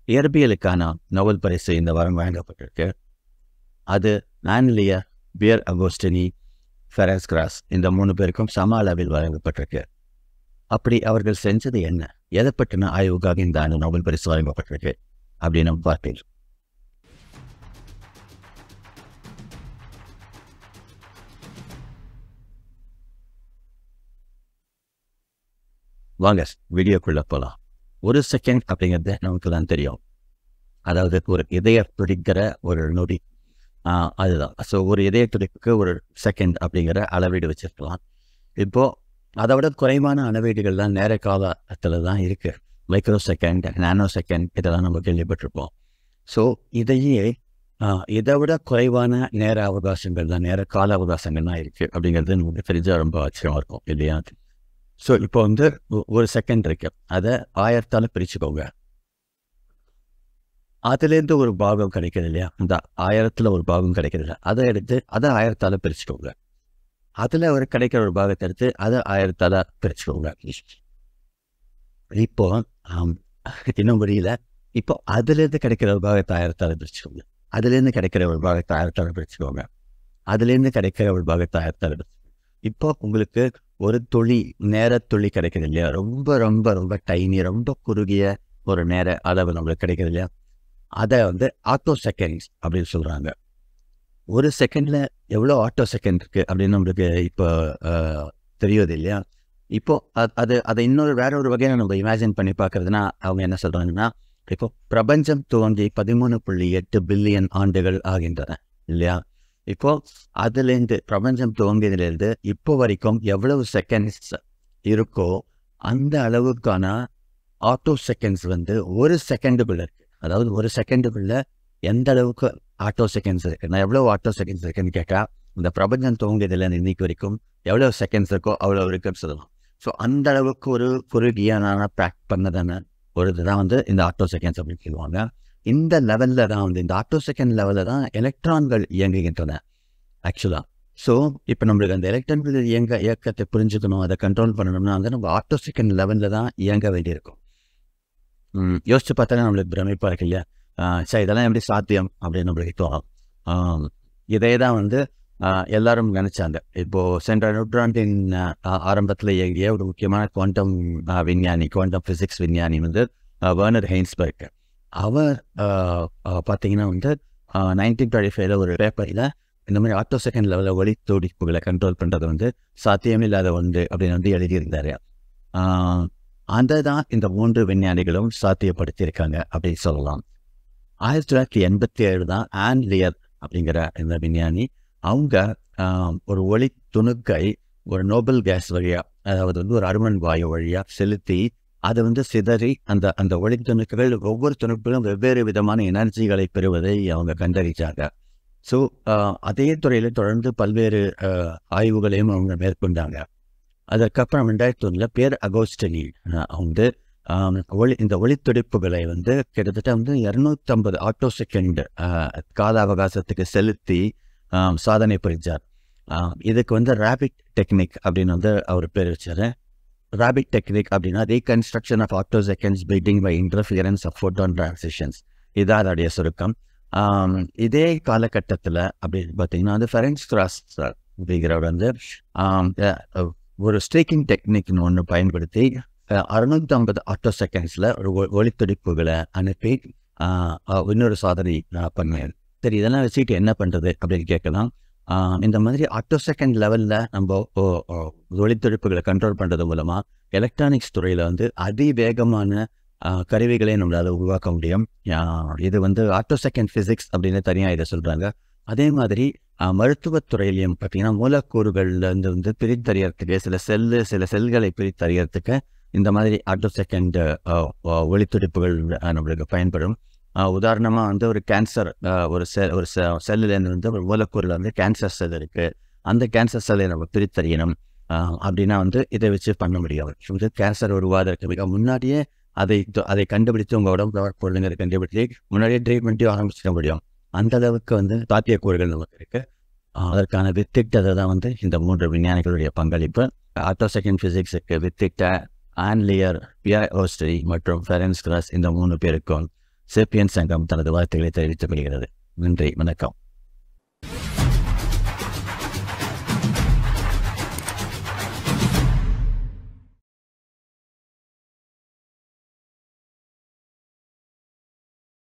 இயற்பியலுக்கான Nobel பரிசு இந்த வாரம் வழங்கப்பட்டிருக்கு அது Anne L'Huillier Pierre Agostini Ferenc Krausz இந்த மூணு பேருக்கும் சம அளவில் வழங்கப்பட்டிருக்கு அப்படி அவர்கள் செஞ்சது என்ன எதை பற்றின ஆய்வுக்காக இந்த ஆண்டு நோபல் பரிசு வழங்கப்பட்டிருக்கு அப்படின்னு நம்ம பார்ப்பீங்க வாங்க வீடியோக்குள்ள போகலாம் ஒரு செகண்ட் அப்படிங்கிறது நமக்கு தான் தெரியும் அதாவது ஒரு இதய துடிக்கிற ஒரு நொடி ஆஹ் அதுதான் ஸோ ஒரு இதய துடிப்புக்கு ஒரு செகண்ட் அப்படிங்கிற அளவீடு வச்சிருக்கலாம் இப்போ அதை விட குறைவான அளவீடுகள் தான் நேர காலத்தில் தான் இருக்கு மைக்ரோ செகண்ட் நானோ செகண்ட் இதெல்லாம் நம்ம கேள்விப்பட்டிருப்போம் ஸோ இதையே ஆஹ் இதை விட குறைவான நேர அவகாசங்கள் தான் நேர கால அவகாசங்கள் தான் இருக்கு அப்படிங்கிறது நமக்கு தெரிஞ்ச ரொம்ப ஆச்சரியமா இருக்கும் இல்லையா ஸோ இப்போ வந்து ஒ- ஒரு செகண்ட் இருக்கு அதை ஆயிரத்தால பிரிச்சுக்கோங்க அதுலேருந்து ஒரு பாகம் கிடைக்குது இல்லையா அந்த ஆயிரத்துல ஒரு பாகம் கிடைக்குது இல்லையா அதை எடுத்து அதை ஆயிரத்தால பிரிச்சுக்கோங்க அதுல ஒரு கிடைக்கிற ஒரு பாகத்தை எடுத்து அதை ஆயிரத்தால பிரிச்சுக்கோங்க இப்போ ஆம், இன்னும் புரியல இப்போ அதுலேருந்து கிடைக்கிற ஒரு பாகத்தை ஆயிரத்தால பிரிச்சுக்கோங்க அதுலேருந்து கிடைக்கிற ஒரு பாகத்தை ஆயிரத்தால பிரிச்சுக்கோங்க அதுலேருந்து கிடைக்கிற ஒரு பாகத்தை ஆயிரத்தால பிரிச்சுக்கோங்க இப்போ உங்களுக்கு ஒரு துளி நேர துளி கிடைக்குது இல்லையா ரொம்ப ரொம்ப ரொம்ப டைனி ரொம்ப குறுகிய ஒரு நேர அளவு நம்மளுக்கு கிடைக்குது இல்லையா அதை வந்து ஆட்டோ செகண்ட்ஸ் அப்படின்னு சொல்கிறாங்க ஒரு செகண்டில் எவ்வளோ ஆட்டோ செகண்ட் இருக்குது அப்படின்னு நம்மளுக்கு இப்போ ஆஹ், தெரியுது இல்லையா இப்போ அ- அது அதை இன்னொரு வேற ஒரு வகையில் நம்ம இமேஜின் பண்ணி பார்க்கறதுனா அவங்க என்ன சொல்கிறாங்கன்னா இப்போ பிரபஞ்சம் துவங்கி பதிமூணு புள்ளி எட்டு பில்லியன் ஆண்டுகள் ஆகின்றன இல்லையா இப்போ அதுலேருந்து பிரபஞ்சம் துவங்கியதுலேருந்து இப்போ வரைக்கும் எவ்வளவு செகண்ட்ஸ் இருக்கோ அந்த அளவுக்கான ஆட்டோ செகண்ட்ஸ் வந்து ஒரு செகண்டுக்குள்ள இருக்கு அதாவது ஒரு செகண்டுக்குள்ள எந்த அளவுக்கு ஆட்டோ செகண்ட்ஸ் இருக்கு நான் எவ்வளோ ஆட்டோ செகண்ட்ஸ் இருக்குன்னு கேட்டா இந்த பிரபஞ்சம் துவங்கியதுலேருந்து இன்னைக்கு வரைக்கும் எவ்வளோ செகண்ட்ஸ் இருக்கோ அவ்வளோ இருக்குன்னு சொல்லலாம் ஸோ அந்த அளவுக்கு ஒரு குறுகியான பேக் பண்ணதான ஒரு இதுதான் வந்து இந்த ஆட்டோ செகண்ட்ஸ் அப்படின்னு சொல்லுவாங்க இந்த லெவலில் தான் வந்து இந்த ஆட்டோ செகண்ட் லெவலில் தான் எலக்ட்ரான்கள் இயங்குகின்றன ஆக்சுவலாக ஸோ இப்போ நம்மளுக்கு அந்த எலக்ட்ரான்கள் இயங்க இயக்கத்தை புரிஞ்சுக்கணும் அதை கண்ட்ரோல் பண்ணணும்னா வந்து நம்ம ஆட்டோ செகண்ட் லெவலில் தான் இயங்க வேண்டியிருக்கும் ம், யோசிச்சு பார்த்தாலே நம்மளுக்கு பிரமிப்பாக இருக்கு இல்லையா ஆஹ் சரி இதெல்லாம் எப்படி சாத்தியம் அப்படின்னு நம்மளுக்கு தோணும் ஆம், இதே தான் வந்து ஆஹ் எல்லாரும் நினைச்சாங்க இப்போ சென்ற நூற்றாண்டின் ஆரம்பத்தில் இயங்கிய ஒரு முக்கியமான குவாண்டம் விஞ்ஞானி குவாண்டம் ஃபிசிக்ஸ் விஞ்ஞானி வந்து வேர்னர் ஹெயின்ஸ்பர்க் அவர் ஆஹ், ஆஹ், பார்த்தீங்கன்னா வந்து நைன்டீன் டுவெண்ட்டி ஃபைவ்ல ஒரு பேப்பரில் இந்த மாதிரி ஆட்டோ செகண்ட் லெவலில் ஒளி துடிப்புகளை கண்ட்ரோல் பண்ணுறது வந்து சாத்தியமில்லாத ஒன்று அப்படின்னு வந்து எழுதியிருந்தாரு ஆஹ், அதை தான் இந்த மூன்று விஞ்ஞானிகளும் சாத்தியப்படுத்தியிருக்காங்க அப்படின்னு சொல்லலாம் ஆயிரத்தி தொள்ளாயிரத்தி எண்பத்தி ஏழு தான் ஆன் லியர் அப்படிங்கிற இந்த விஞ்ஞானி அவங்க ஆஹ், ஒரு ஒளி துணுக்கை ஒரு நோபல் கேஸ் வழியா அதாவது வந்து ஒரு அருமன் வாயு வழியா செலுத்தி அதை வந்து சிதறி அந்த அந்த ஒளி துணுக்குகள் ஒவ்வொரு துணுக்குகளும் வெவ்வேறு விதமான எனர்ஜிகளை பெறுவதை அவங்க கண்டறிஞ்சாங்க ஸோ அதே துறையில் தொடர்ந்து பல்வேறு ஆஹ், ஆய்வுகளையும் அவங்க மேற்கொண்டாங்க அதற்கப்புறம் ரெண்டாயிரத்தி ஒன்றில் பேர் அகோஸ்டனி ஆஹ், வந்து ஆம், ஒளி இந்த ஒளித்துடிப்புகளை வந்து கிட்டத்தட்ட வந்து இரநூத்தம்பது ஆட்டோ செகண்ட் கால அவகாசத்துக்கு செலுத்தி ஆம், சாதனை புரிஞ்சார் ஆம், இதுக்கு வந்து ரேபிட் டெக்னிக் அப்படின்னு வந்து அவர் பேர் வச்சாரு ரேபிட் டெக்னிக் அப்படின்னா reconstruction of attoseconds beating by interference of photon transitions இதான் அதோடைய சுருக்கம் ஆம், இதே காலகட்டத்தில் அப்படின்னு பார்த்தீங்கன்னா வந்து ஃபெரன்ஸ் கிராஸ் அப்படிங்கிறவர் வந்து ஆம், அஹ், ஒரு ஸ்ட்ரீக்கிங் டெக்னிக்னு ஒன்று பயன்படுத்தி அறுநூத்தி ஐம்பது ஆட்டோ செகண்ட்ஸில் ஒரு ஒ- ஒளித்துடிப்புகளை அனுப்பி ஆஹ், ஆஹ், இன்னொரு சாதனை நான் பண்ணேன் சரி இதெல்லாம் வச்சுக்கிட்டு என்ன பண்ணுறது அப்படின்னு கேட்கலாம் ஆஹ், இந்த மாதிரி ஆட்டோ செகண்ட் லெவலில் நம்ம ஓ- ஓ- ஒளித்துடிப்புகளை கண்ட்ரோல் பண்ணுறது மூலமாக எலக்ட்ரானிக்ஸ் துறையில் வந்து அதிவேகமான ஆஹ், கருவிகளை நம்மளால் உருவாக்க முடியும் ஆஹ், இது வந்து ஆட்டோ செகண்ட் ஃபிசிக்ஸ் அப்படின்னு தனியாக இதை சொல்கிறாங்க அதே மாதிரி ஆஹ், மருத்துவத் துறையிலையும் பார்த்தீங்கன்னா மூலக்கூறுகள்லேருந்து வந்து பிரித்தறியறதுக்கு சில செல்லு சில செல்களை பிரித்தறியறதுக்கு இந்த மாதிரி ஆட்டோ செகண்ட் ஒளித்துடிப்புகள் அஹ், நம்மளுக்கு பயன்படும் உதாரணமாக வந்து ஒரு கேன்சர் ஒரு செல் ஒரு செல்லுலேருந்து வந்து ஒரு மூலக்கூறில் வந்து கேன்சர் செல் இருக்குது அந்த கேன்சர் செல்லை நம்ம பிரித்தறியணும் ஆஹ், அப்படின்னா வந்து இதை வச்சு பண்ண முடியும் வந்து கேன்சர் உருவாதற்கு மிக முன்னாடியே அதை தொ- அதை கண்டுபிடித்து உங்கள் உடம்புல பொருளுங்களை கண்டுபிடித்து முன்னாடியே ட்ரீட்மெண்ட்டையும் ஆரம்பிச்சிட முடியும் அந்த அளவுக்கு வந்து சாத்தியக்கூறுகள் நமக்கு இருக்கு ஆஹ் அதற்கான வித்திட்டதை தான் வந்து இந்த மூன்று விஞ்ஞானிகளுடைய பங்களிப்பு ஆட்டோ செகண்ட் ஃபிசிக்ஸுக்கு வித்திட்ட ஆன்லியர் பியர் ஓஸ்ட்ரி மற்றும் ஃபெரன்ஸ் கிராஸ் இந்த மூணு பேருக்கும் சேப்பியன் சங்கம் தனது வாழ்த்துக்களை தெரிவித்துக் கொள்கிறது நன்றி வணக்கம்